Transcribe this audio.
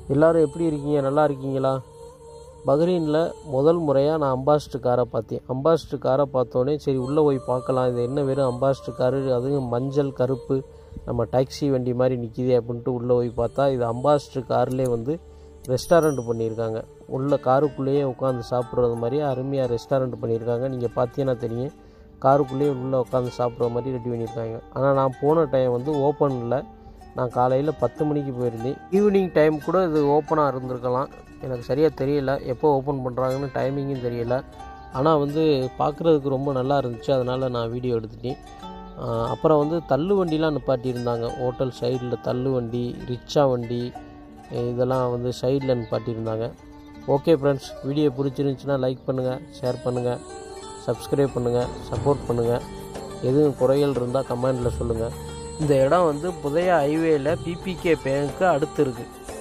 எல்லாரும் எப்படி இருக்கீங்க நல்லா இருக்கீங்களா பஹ்ரைனில் முதல் முறையாக நான் அம்பாஸ்டர் காரை பார்த்தேன் அம்பாஸ்டர் காரை பார்த்தோன்னே சரி உள்ளே போய் பார்க்கலாம் இது என்ன வெறும் அம்பாஸ்டர் காரு அதுவும் மஞ்சள் கருப்பு நம்ம டாக்ஸி வண்டி மாதிரி நிற்கிதே அப்படின்ட்டு உள்ளே போய் பார்த்தா இது அம்பாஸ்டர் கார்லேயே வந்து ரெஸ்டாரண்ட் பண்ணியிருக்காங்க உள்ள காருக்குள்ளேயே உட்காந்து சாப்பிட்றது மாதிரி அருமையாக ரெஸ்டாரண்ட் பண்ணியிருக்காங்க நீங்கள் பார்த்தீங்கன்னா தெரியும் காருக்குள்ளேயே உள்ளே உட்காந்து சாப்பிட்ற மாதிரி ரெடி பண்ணியிருக்காங்க ஆனால் நான் போன டைம் வந்து ஓப்பன் இல்லை நான் காலையில் பத்து மணிக்கு போயிருந்தேன் ஈவினிங் டைம் கூட இது ஓப்பனாக இருந்திருக்கலாம் எனக்கு சரியாக தெரியல எப்போ ஓப்பன் பண்ணுறாங்கன்னு டைமிங்கும் தெரியல ஆனால் வந்து பார்க்குறதுக்கு ரொம்ப நல்லா இருந்துச்சு அதனால் நான் வீடியோ எடுத்துட்டேன் ஆஹ் அப்புறம் வந்து தள்ளு வண்டிலாம் நிப்பாட்டியிருந்தாங்க ஹோட்டல் சைடில் தள்ளு வண்டி ரிக்ஷா வண்டி இதெல்லாம் வந்து சைடில் நிப்பாட்டியிருந்தாங்க ஓகே ஃப்ரெண்ட்ஸ் வீடியோ பிடிச்சிருந்துச்சுன்னா லைக் பண்ணுங்கள் ஷேர் பண்ணுங்கள் சப்ஸ்கிரைப் பண்ணுங்கள் சப்போர்ட் பண்ணுங்கள் எதுவும் குறைகள் இருந்தால் கமெண்டில் சொல்லுங்கள் இந்த இடம் வந்து புதைய ஹைவேல பிபிகே பேங்க்கு அடுத்து இருக்குது